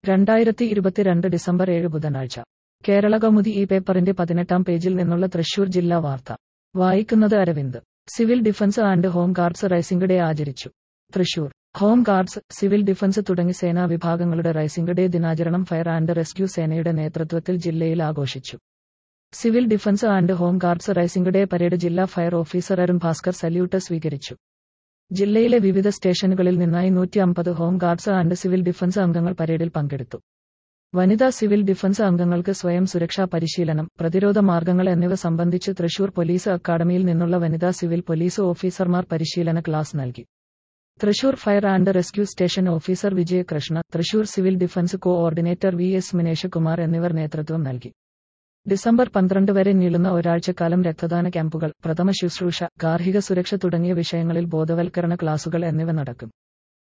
രണ്ടായിരത്തി ഇരുപത്തിരണ്ട് ഡിസംബർ ഏഴ് ബുധനാഴ്ച കേരള കൗമുദി ഈ പേപ്പറിന്റെ പതിനെട്ടാം പേജിൽ നിന്നുള്ള തൃശൂർ ജില്ലാ വാർത്ത വായിക്കുന്നത് Aravind civil defence and home guards rising day ആചരിച്ചു Thrissur home guards civil defence തുടങ്ങി സേനാ വിഭാഗങ്ങളുടെ റൈസിംഗ് ഡേ ദിനാചരണം ഫയർ ആൻഡ് റെസ്ക്യൂ സേനയുടെ നേതൃത്വത്തിൽ ജില്ലയിൽ ആഘോഷിച്ചു civil defence and home guards rising day parade ജില്ലാ fire officer Arun Bhaskar salute സ്വീകരിച്ചു ജില്ലയിലെ വിവിധ സ്റ്റേഷനുകളിൽ നിന്നായി നൂറ്റി അമ്പത് home guards and civil defence അംഗങ്ങൾ പരേഡിൽ പങ്കെടുത്തു വനിതാ സിവിൽ ഡിഫൻസ് അംഗങ്ങൾക്ക് സ്വയം സുരക്ഷാ പരിശീലനം പ്രതിരോധ മാർഗങ്ങൾ എന്നിവ സംബന്ധിച്ച് തൃശൂർ പോലീസ് അക്കാദമിയിൽ നിന്നുള്ള വനിതാ സിവിൽ പോലീസ് ഓഫീസർമാർ പരിശീലന ക്ലാസ് നൽകി Thrissur fire and rescue station officer Vijayakrishna Thrissur civil defence coordinator V S Minesh Kumar എന്നിവർ നേതൃത്വം നൽകി ഡിസംബർ പന്ത്രണ്ട് വരെ നീളുന്ന ഒരാഴ്ചക്കാലം രക്തദാന ക്യാമ്പുകൾ പ്രഥമ ശുശ്രൂഷ ഗാർഹിക സുരക്ഷ തുടങ്ങിയ വിഷയങ്ങളിൽ ബോധവൽക്കരണ ക്ലാസുകൾ എന്നിവ നടക്കും